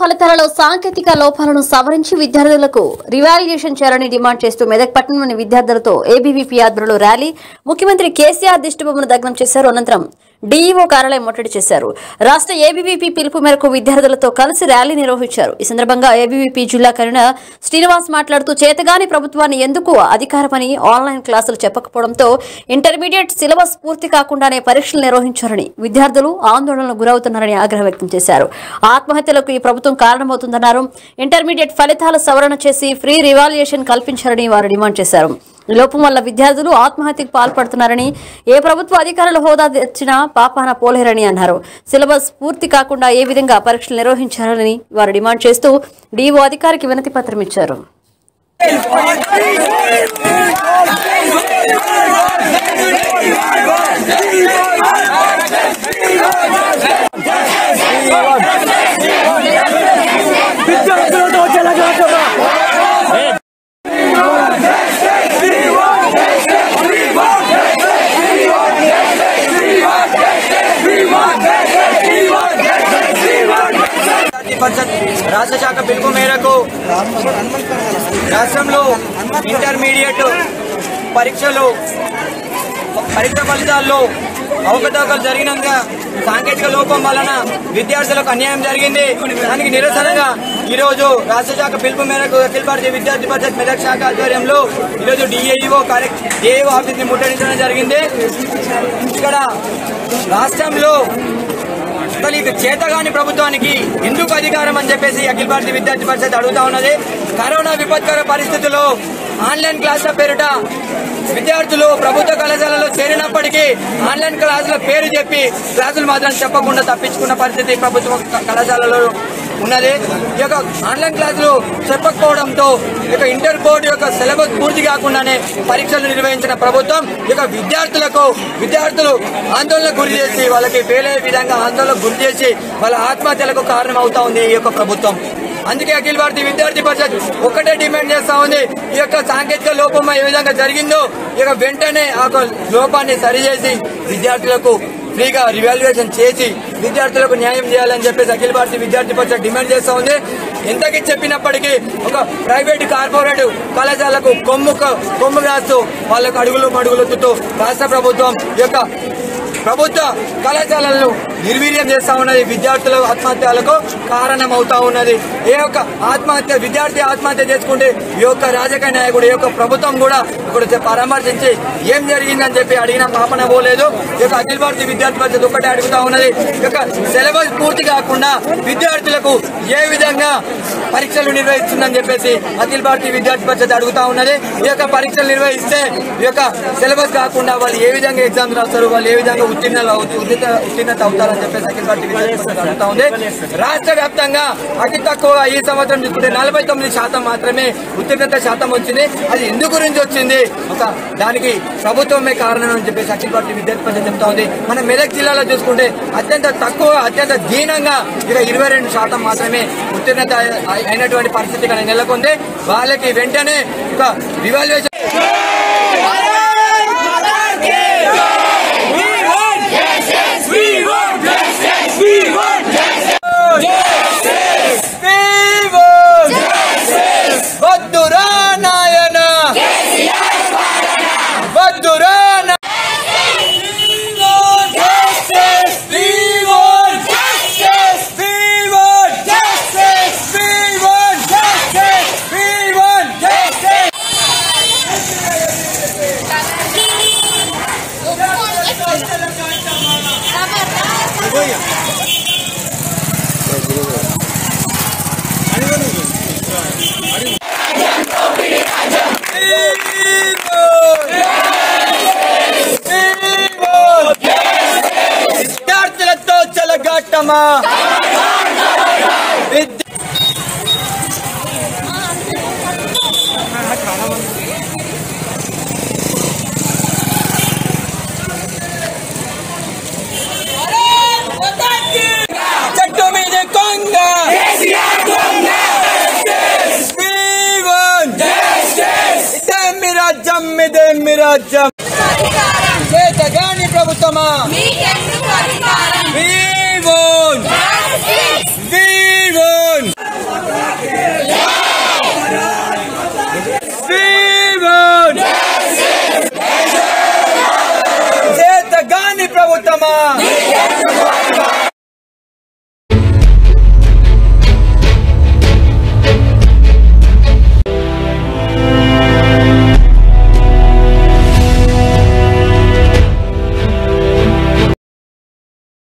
ఫలితాలలో సాంకేతిక లోపాలను సవరించి విద్యార్థులకు రివాల్యుయేషన్ చేయాలని డిమాండ్ చేస్తూ మెదక్ పట్టణంలోని విద్యార్థులతో ఏబీవీపీ ఆధ్వర్యంలో ర్యాలీ ముఖ్యమంత్రి కేసీఆర్ దిష్టిబొమ్మను దగ్నం చేశారు అనంతరం డీఈఓ కార్యాలయం ముట్టడి చేశారు రాష్ట్ర ఏబీవీపీ పిలుపు మేరకు విద్యార్థులతో కలిసి ర్యాలీ నిర్వహించారు ఈ సందర్భంగా ఏబీవీపీ జిల్లా కన్వీనర్ శ్రీనివాస్ మాట్లాడుతూ చేతగాని ప్రభుత్వాన్ని ఎందుకు అధికారమని ఆన్లైన్ క్లాసులు చెప్పకపోవడంతో ఇంటర్మీడియట్ సిలబస్ పూర్తి కాకుండానే పరీక్షలు నిర్వహించారని విద్యార్థులు ఆందోళనకు గురవుతున్నారని ఆగ్రహం వ్యక్తం చేశారు ఆత్మహత్యలకు ఈ ప్రభుత్వం కారణమవుతుందన్నారు ఇంటర్మీడియట్ ఫలితాల సవరణ చేసి ఫ్రీ రివాల్యుయేషన్ కల్పించారని వారు డిమాండ్ చేశారు ఈ లోపం వల్ల విద్యార్థులు ఆత్మహత్యకు పాల్పడుతున్నారని ఏ ప్రభుత్వ అధికారుల హోదా తెచ్చినా పాపాన పోలేరని అన్నారు సిలబస్ పూర్తి కాకుండా ఏ విధంగా పరీక్షలు నిర్వహించారని వారు డిమాండ్ చేస్తూ డీఓ అధికారికి వినతి పత్రం ఇచ్చారు జాతీయ పరిషత్ రాష్ట్ర శాఖ పిలుపు మేరకు రాష్ట్రంలో ఇంటర్మీడియట్ పరీక్షలు పరీక్ష ఫలితాల్లో అవకతవకలు జరిగినందున సాంకేతిక లోపం వలన విద్యార్థులకు అన్యాయం జరిగింది దానికి నిరసనగా ఈ రోజు రాష్ట్ర శాఖ పిలుపు మేరకు అఖిల భారతీయ విద్యార్థి పరిషత్ మెదక్ శాఖ ఆధ్వర్యంలో ఈరోజు డిఏఈఓ డిఏఓ ఆఫీస్ ని ముట్టడించడం జరిగింది ఇక్కడ రాష్ట్రంలో అసలు ఇక చేతగాని ప్రభుత్వానికి ఎందుకు అధికారం అని చెప్పేసి అఖిల భారతీయ విద్యార్థి పరిషత్ అడుగుతా ఉన్నది కరోనా విపత్కర పరిస్థితుల్లో ఆన్లైన్ క్లాసుల పేరిట విద్యార్థులు ప్రభుత్వ కళాశాలలో చేరినప్పటికీ ఆన్లైన్ క్లాసుల పేరు చెప్పి క్లాసులు మాత్రం చెప్పకుండా తప్పించుకున్న పరిస్థితి ప్రభుత్వ క- కళాశాలలో ఉన్నది ఈ యొక్క ఆన్లైన్ క్లాసులు చెప్పకపోవడంతో ఈ యొక్క ఇంటర్ బోర్డు యొక్క సిలబస్ పూర్తి కాకుండానే పరీక్షలు నిర్వహించిన ప్రభుత్వం ఈ యొక్క విద్యార్థులకు విద్యార్థులు ఆందోళనకు గురి చేసి వాళ్ళకి ఫెయిల్ అయ్యే విధంగా ఆందోళనకు గురి చేసి వాళ్ళ ఆత్మహత్యలకు కారణం అవుతా ఉంది ఈ యొక్క ప్రభుత్వం అందుకే అఖిల భారతీయ విద్యార్థి పరిషత్ ఒక్కటే డిమాండ్ చేస్తా ఉంది ఈ యొక్క సాంకేతిక లోపం ఏ విధంగా జరిగిందో ఈ యొక్క వెంటనే ఆ యొక్క లోపాన్ని సరిచేసి విద్యార్థులకు ఫ్రీగా రివాల్యుయేషన్ చేసి విద్యార్థులకు న్యాయం చేయాలని చెప్పేసి అఖిల భారతీయ విద్యార్థి పరిషత్ డిమాండ్ చేస్తా ఉంది ఎంతకి చెప్పినప్పటికీ ఒక ప్రైవేట్ కార్పొరేట్ కళాశాలకు కొమ్ము కొమ్ము కాస్తూ వాళ్ళకు అడుగులు మడుగులెత్తుతూ రాష్ట్ర ప్రభుత్వం ఈ యొక్క ప్రభుత్వ కళాశాలలను నిర్వీర్యం చేస్తా ఉన్నది విద్యార్థుల ఆత్మహత్యలకు కారణం అవుతా ఉన్నది ఏ యొక్క ఆత్మహత్య విద్యార్థి ఆత్మహత్య చేసుకుంటే ఈ యొక్క రాజకీయ నాయకుడు ఈ యొక్క ప్రభుత్వం కూడా ఇప్పుడు పరామర్శించి ఏం జరిగిందని చెప్పి అడిగిన పాపన పోలేదు ఈ యొక్క అఖిల భారతీయ విద్యార్థి పరిషత్ ఒకటే అడుగుతా ఉన్నది ఈ యొక్క సిలబస్ పూర్తి కాకుండా విద్యార్థులకు ఏ విధంగా పరీక్షలు నిర్వహిస్తుందని చెప్పేసి అఖిల భారతీయ విద్యార్థి పరిషత్ అడుగుతా ఉన్నది ఈ యొక్క పరీక్షలు నిర్వహిస్తే ఈ యొక్క సిలబస్ కాకుండా వాళ్ళు ఏ విధంగా ఎగ్జామ్స్ రాస్తారు వాళ్ళు ఏ విధంగా ఉత్తీర్ణ ఉత్తీర్ణత అవుతారని చెప్పేసి అఖిల భారతీయ విద్యార్థి పరిషత్ అడుగుతా ఉంది రాష్ట్ర వ్యాప్తంగా అతి తక్కువగా ఈ సంవత్సరం చూసుకుంటే నలభై తొమ్మిది శాతం మాత్రమే ఉత్తీర్ణత శాతం వచ్చింది అది ఎందు గురించి వచ్చింది ఒక దానికి ప్రభుత్వమే కారణం అని చెప్పేసి అఖిల భారతీయ విద్యార్థి పరిషత్ చెప్తా ఉంది మన మెదక్ జిల్లాలో చూసుకుంటే అత్యంత తక్కువ అత్యంత దీనంగా ఇక ఇరవై రెండు శాతం మాత్రమే ఉత్తీర్ణత అయి- అయినటువంటి పరిస్థితి ఇక్కడ నెలకొంది వాళ్ళకి వెంటనే ఒక రివాల్యుయేషన్ వద్దురా నాయన వద్దురా నా- Justice! We want justice! We want justice! We want justice! We want justice! విద్యార్థులతో చెలగాటమా విద్య- చెట్టు మీద కొంగ We want ఇదేమి రాజ్యం ఇదేమి రాజ్యం చేతగాని ప్రభుత్వమా మీకెందుకు అధికారం We want We want Zindabad